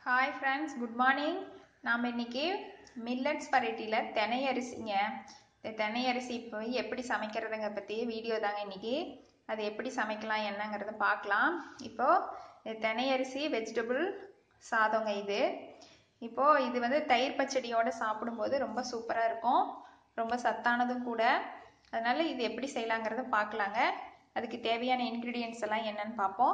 hi friends good morning நாம் இன்னைக்கு millets வெரைட்டியில் தினை அரிசிங்க இந்த தினை அரிசி இப்போ எப்படி சமைக்கிறதுங்க பற்றி வீடியோ தாங்க இன்னைக்கு அது எப்படி சமைக்கலாம் என்னங்கிறத பார்க்கலாம் இப்போது இது தினை அரிசி வெஜிடபிள் சாதங்க இது இப்போது இது வந்து தயிர் பச்சடியோடு சாப்பிடும்போது ரொம்ப சூப்பராக இருக்கும் ரொம்ப சத்தானதும் கூட அதனால் இது எப்படி செய்யலாங்கிறத பார்க்கலாங்க அதுக்கு தேவையான இன்க்ரீடியன்ஸ் எல்லாம் என்னன்னு பார்ப்போம்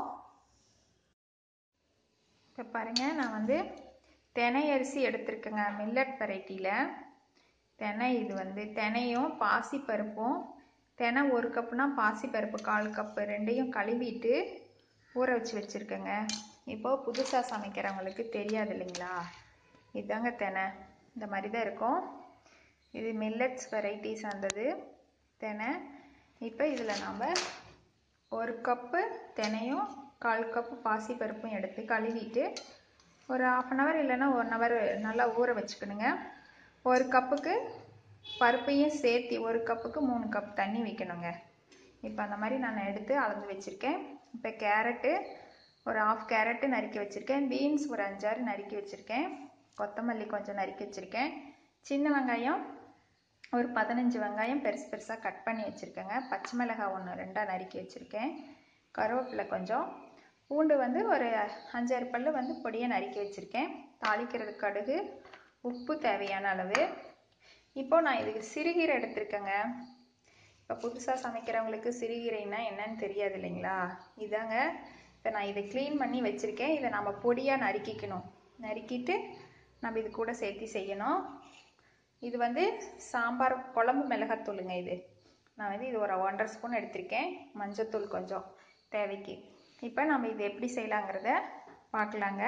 இப்போ பாருங்கள் நான் வந்து தினை அரிசி எடுத்திருக்கேங்க மில்லட் வெரைட்டியில் தினை இது வந்து தினையும் பாசிப்பருப்பும் தினை ஒரு கப்புனா பாசிப்பருப்பு கால் கப்பு ரெண்டையும் கழுவிட்டு ஊற வச்சு வச்சுருக்கேங்க இப்போது புதுசாக சமைக்கிறவங்களுக்கு தெரியாது இல்லைங்களா இதுதாங்க தினை இந்த மாதிரி தான் இருக்கும் இது மில்லட்ஸ் வெரைட்டிஸ் வந்தது தினை இப்போ இதில் நம்ம ஒரு கப்பு தினையும் கால் கப்பு பாசிப்பருப்பும் எடுத்து கழுவிட்டு ஒரு ஆஃப் அன் ஹவர் இல்லைன்னா ஒன் ஹவர் நல்லா ஊற வச்சுக்கணுங்க ஒரு கப்புக்கு பருப்பையும் சேர்த்து ஒரு கப்புக்கு மூணு கப் தண்ணி வைக்கணுங்க இப்போ அந்த மாதிரி நான் எடுத்து அளந்து வச்சுருக்கேன் இப்போ கேரட்டு ஒரு ஆஃப் கேரட்டு நறுக்கி வச்சுருக்கேன் பீன்ஸ் ஒரு அஞ்சாறு நறுக்கி வச்சுருக்கேன் கொத்தமல்லி கொஞ்சம் நறுக்கி வச்சுருக்கேன் சின்ன வெங்காயம் ஒரு பதினஞ்சு வெங்காயம் பெருசு பெருசாக கட் பண்ணி வச்சுருக்கேங்க பச்சை மிளகாய் ஒன்று ரெண்டாக நறுக்கி வச்சுருக்கேன் கருவேப்பிலை கொஞ்சம் பூண்டு வந்து ஒரு அஞ்சாறு பல்லு வந்து பொடியை நறுக்கி வச்சுருக்கேன் தாளிக்கிறது கடுகு உப்பு தேவையான அளவு இப்போ நான் இதுக்கு சிறுகீரை எடுத்திருக்கேங்க இப்போ புதுசாக சமைக்கிறவங்களுக்கு சிறுகீரைன்னா என்னன்னு தெரியாது இல்லைங்களா இதாங்க இப்போ நான் இதை க்ளீன் பண்ணி வச்சுருக்கேன் இதை நம்ம பொடியாக நறுக்கிக்கணும் நறுக்கிட்டு நம்ம இது கூட சேர்த்து செய்யணும் இது வந்து சாம்பார் குழம்பு மிளகாத்தூளுங்க இது நான் வந்து இது ஒரு ஒன்றரை ஸ்பூன் எடுத்திருக்கேன் மஞ்சத்தூள் கொஞ்சம் தேவைக்கு இப்போ நம்ம இது எப்படி செய்யலாங்கிறத பார்க்கலாங்க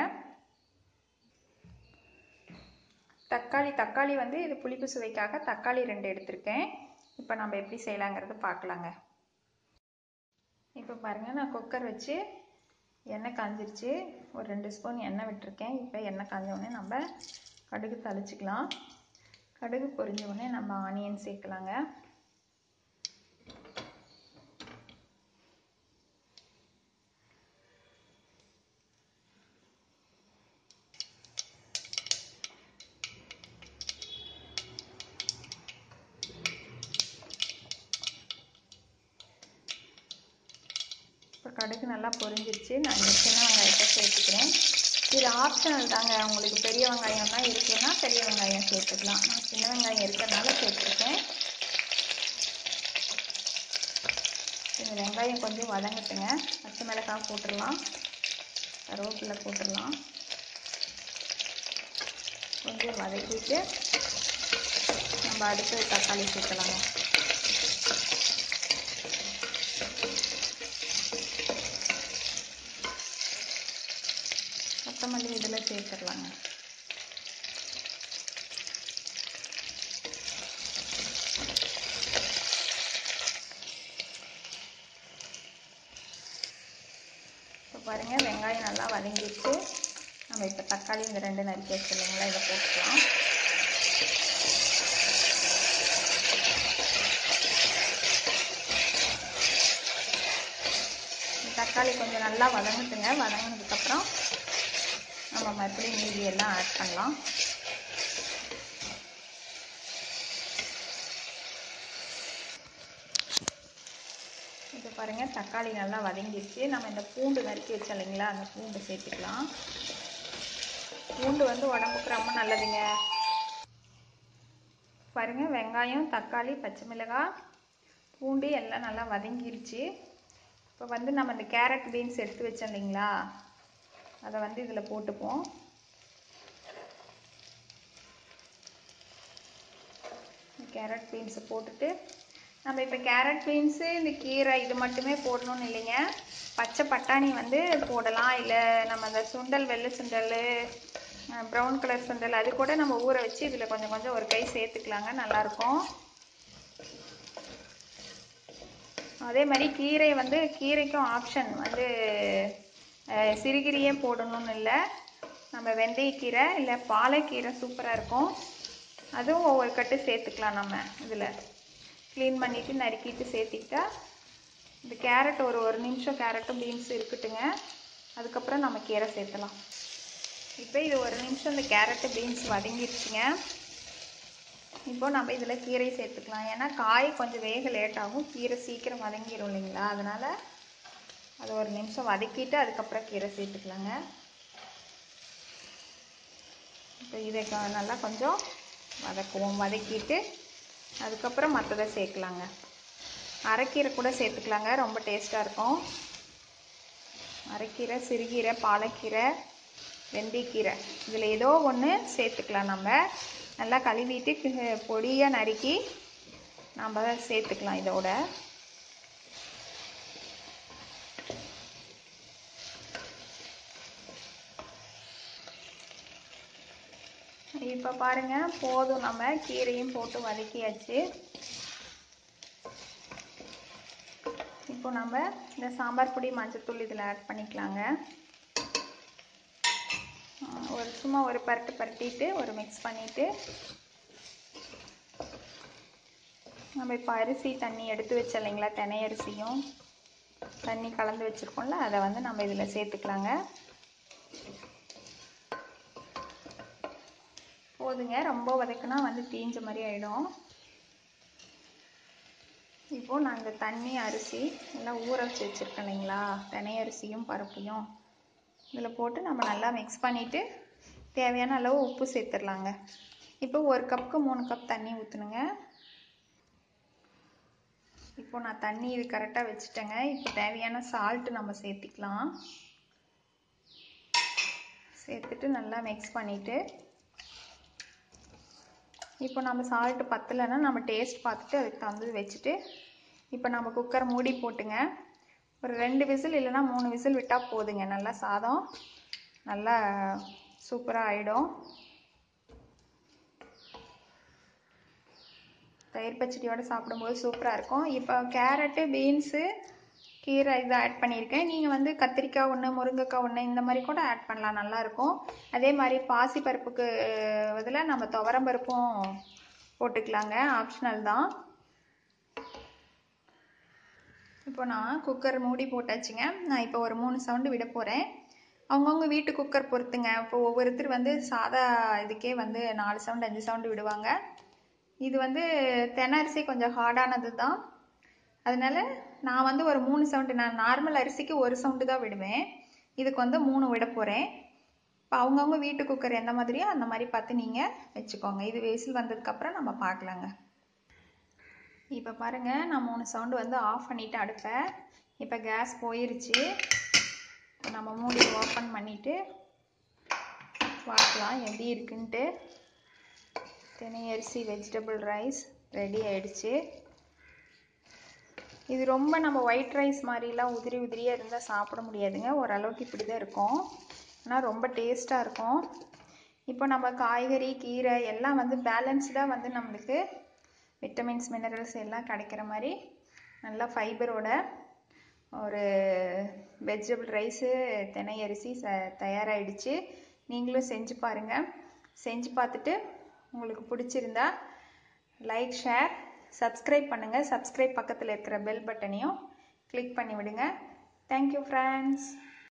தக்காளி தக்காளி வந்து இது புளிப்பு சுவைக்காக தக்காளி ரெண்டு எடுத்திருக்கேன் இப்போ நம்ம எப்படி செய்யலாங்கிறத பார்க்கலாங்க இப்போ பாருங்கள் நான் குக்கர் வச்சு எண்ணெய் காஞ்சிருச்சு ஒரு ரெண்டு ஸ்பூன் எண்ணெய் விட்டுருக்கேன் இப்போ எண்ணெய் காஞ்ச நம்ம கடுகு தளிச்சிக்கலாம் கடுகு பொரிஞ்ச உடனே நம்ம ஆனியன் சேர்க்கலாங்க இப்போ கடுகு நல்லா பொரிஞ்சிருச்சு நான் இந்த சின்ன வெங்காயத்தை சேர்த்துக்கிறேன் இது ஆப்ஷனல் தாங்க உங்களுக்கு பெரிய வெங்காயம்லாம் இருக்குன்னா பெரிய வெங்காயம் சேர்த்துக்கலாம் நான் சின்ன வெங்காயம் இருக்கிறதுனால சேர்த்துருக்கேன் இந்த வெங்காயம் கொஞ்சம் வதங்கட்டுங்க பச்சை மிளகாய் போட்டுடலாம் கருவேப்பிலை போட்டுடலாம் கொஞ்சம் வதக்கிட்டு நம்ம அடுத்து தக்காளி சேர்க்கலாங்க கொத்தமல்லி இதில் சேர்த்துடலாங்க இப்போ பாருங்கள் வெங்காயம் நல்லா வதங்கிடுச்சு நம்ம இப்போ தக்காளி இந்த ரெண்டு நறுக்கி வச்சுருந்தீங்களா இதை போட்டுக்கலாம் தக்காளி கொஞ்சம் நல்லா வதங்கட்டுங்க வதங்கினதுக்கப்புறம் நம்ம மறுபடியும் மீதி எல்லாம் ஆட் பண்ணலாம் இப்போ பாருங்கள் தக்காளி நல்லா வதங்கிடுச்சு நம்ம இந்த பூண்டு நறுக்கி வச்சோம் இல்லைங்களா அந்த பூண்டு சேர்த்துக்கலாம் பூண்டு வந்து உடம்புக்கு ரொம்ப நல்லதுங்க பாருங்கள் வெங்காயம் தக்காளி பச்சை மிளகாய் பூண்டு எல்லாம் நல்லா வதங்கிருச்சு இப்போ வந்து நம்ம இந்த கேரட் பீன்ஸ் எடுத்து வச்சோம் இல்லைங்களா அதை வந்து இதில் போட்டுப்போம் கேரட் பீன்ஸை போட்டுட்டு நம்ம இப்போ கேரட் பீன்ஸு இந்த கீரை இது மட்டுமே போடணும்னு இல்லைங்க பச்சை பட்டாணி வந்து போடலாம் இல்லை நம்ம அந்த சுண்டல் வெள்ளை சுண்டல் ப்ரௌன் கலர் சுண்டல் அது கூட நம்ம ஊற வச்சு இதில் கொஞ்சம் கொஞ்சம் ஒரு கை சேர்த்துக்கலாங்க நல்லாயிருக்கும் அதே மாதிரி கீரை வந்து கீரைக்கும் ஆப்ஷன் வந்து சிறுகீரையே போடணும்னு இல்லை நம்ம வெந்தயக்கீரை இல்லை பாலைக்கீரை சூப்பராக இருக்கும் அதுவும் ஒவ்வொரு கட்டு சேர்த்துக்கலாம் நம்ம இதில் க்ளீன் பண்ணிவிட்டு நறுக்கிட்டு சேர்த்திக்கிட்டா இந்த கேரட் ஒரு ஒரு நிமிஷம் கேரட்டும் பீன்ஸும் இருக்கட்டுங்க அதுக்கப்புறம் நம்ம கீரை சேர்த்தலாம் இப்போ இது ஒரு நிமிஷம் இந்த கேரட்டு பீன்ஸ் வதங்கிடுச்சுங்க இப்போ நம்ம இதில் கீரை சேர்த்துக்கலாம் ஏன்னா காய் கொஞ்சம் வேக லேட் ஆகும் கீரை சீக்கிரம் வதங்கிடும் இல்லைங்களா அதனால் அது ஒரு நிமிஷம் வதக்கிட்டு அதுக்கப்புறம் கீரை சேர்த்துக்கலாங்க இப்போ இதை க- நல்லா கொஞ்சம் வதக்குவோம் வதக்கிட்டு அதுக்கப்புறம் மற்றதை சேர்க்கலாங்க அரைக்கீரை கூட சேர்த்துக்கலாங்க ரொம்ப டேஸ்ட்டாக இருக்கும் அரைக்கீரை சிறுகீரை பாலக்கீரை வெந்தயக்கீரை இதில் ஏதோ ஒன்று சேர்த்துக்கலாம் நம்ம நல்லா கழுவிட்டு கி- பொடியாக நறுக்கி நம்ம சேர்த்துக்கலாம் இதோட இப்போ பாருங்க போதும் நம்ம கீரையும் போட்டு வதக்கியாச்சு இப்போ நம்ம இந்த சாம்பார் பொடி மஞ்சத்தூள் இதில் ஆட் பண்ணிக்கலாங்க ஆ, ஒரு சும்மா ஒரு பரட்டு பரட்டிட்டு ஒரு மிக்ஸ் பண்ணிவிட்டு நம்ம இப்போ அரிசி தண்ணி எடுத்து வச்ச இல்லைங்களா தினை அரிசியும் தண்ணி கலந்து வச்சுருக்கோம்ல அதை வந்து நம்ம இதில் சேர்த்துக்கலாங்க போதுங்க ரொம்ப வதக்குனா வந்து தீஞ்ச மாதிரி ஆகிடும் இப்போது நான் இந்த தண்ணி அரிசி எல்லாம் ஊற வச்சு வச்சுருக்கேன் இல்லைங்களா தினை அரிசியும் பருப்பையும் இதில் போட்டு நம்ம நல்லா மிக்ஸ் பண்ணிவிட்டு தேவையான அளவு உப்பு சேர்த்துடலாங்க இப்போ ஒரு கப்புக்கு மூணு கப் தண்ணி ஊற்றணுங்க இப்போ நான் தண்ணி இது கரெக்டாக வச்சுட்டேங்க இப்போ தேவையான சால்ட்டு நம்ம சேர்த்திக்கலாம் சேர்த்துட்டு நல்லா மிக்ஸ் பண்ணிவிட்டு இப்போ நம்ம சால்ட்டு பத்தலைன்னா நம்ம டேஸ்ட் பார்த்துட்டு அதுக்கு தகுந்தது வச்சுட்டு இப்போ நம்ம குக்கர் மூடி போட்டுங்க ஒரு ரெண்டு விசில் இல்லைன்னா மூணு விசில் விட்டால் போதுங்க நல்லா சாதம் நல்லா சூப்பராக ஆகிடும் தயிர் பச்சடியோடு சாப்பிடும்போது சூப்பராக இருக்கும் இப்போ கேரட்டு பீன்ஸு கீரை இதை ஆட் பண்ணியிருக்கேன் நீங்கள் வந்து கத்திரிக்காய் ஒன்று முருங்கைக்காய் ஒன்று இந்த மாதிரி கூட ஆட் பண்ணலாம் நல்லாயிருக்கும் அதே மாதிரி பாசி பருப்புக்கு பதிலாக நம்ம துவரம் பருப்பும் போட்டுக்கலாங்க ஆப்ஷனல் தான் இப்போ நான் குக்கர் மூடி போட்டாச்சுங்க நான் இப்போ ஒரு மூணு சவுண்டு விட போகிறேன் அவங்கவுங்க வீட்டு குக்கர் பொறுத்துங்க இப்போ ஒவ்வொருத்தர் வந்து சாதா இதுக்கே வந்து நாலு சவுண்டு அஞ்சு சவுண்டு விடுவாங்க இது வந்து தென அரிசி கொஞ்சம் ஹார்டானது தான் அதனால நான் வந்து ஒரு மூணு சவுண்டு நான் நார்மல் அரிசிக்கு ஒரு சவுண்டு தான் விடுவேன் இதுக்கு வந்து மூணு விட போகிறேன் இப்போ அவங்கவுங்க வீட்டு குக்கர் எந்த மாதிரியோ அந்த மாதிரி பார்த்து நீங்கள் வச்சுக்கோங்க இது விசில் வந்ததுக்கப்புறம் நம்ம பார்க்கலாங்க இப்போ பாருங்கள் நான் மூணு சவுண்டு வந்து ஆஃப் பண்ணிவிட்டு அடுப்பை இப்போ கேஸ் போயிருச்சு இப்போ நம்ம மூடி ஓப்பன் பண்ணிவிட்டு பார்க்கலாம் எப்படி இருக்குன்ட்டு தினை அரிசி வெஜிடபிள் ரைஸ் ரெடி ஆயிடுச்சு இது ரொம்ப நம்ம ஒயிட் ரைஸ் மாதிரிலாம் உதிரி உதிரியாக இருந்தால் சாப்பிட முடியாதுங்க ஓரளவுக்கு இப்படி தான் இருக்கும் ஆனால் ரொம்ப டேஸ்ட்டாக இருக்கும் இப்போ நம்ம காய்கறி கீரை எல்லாம் வந்து பேலன்ஸ்டாக வந்து நம்மளுக்கு விட்டமின்ஸ் மினரல்ஸ் எல்லாம் கிடைக்கிற மாதிரி நல்லா ஃபைபரோட ஒரு வெஜிடபிள் ரைஸு தினை அரிசி ச தயாராகிடுச்சு நீங்களும் செஞ்சு பாருங்கள் செஞ்சு பார்த்துட்டு உங்களுக்கு பிடிச்சிருந்தா லைக் ஷேர் சப்ஸ்கிரைப் பண்ணுங்கள் சப்ஸ்கிரைப் பக்கத்தில் இருக்கிற பெல் பட்டனையும் கிளிக் பண்ணி விடுங்க தேங்க்யூ ஃப்ரெண்ட்ஸ்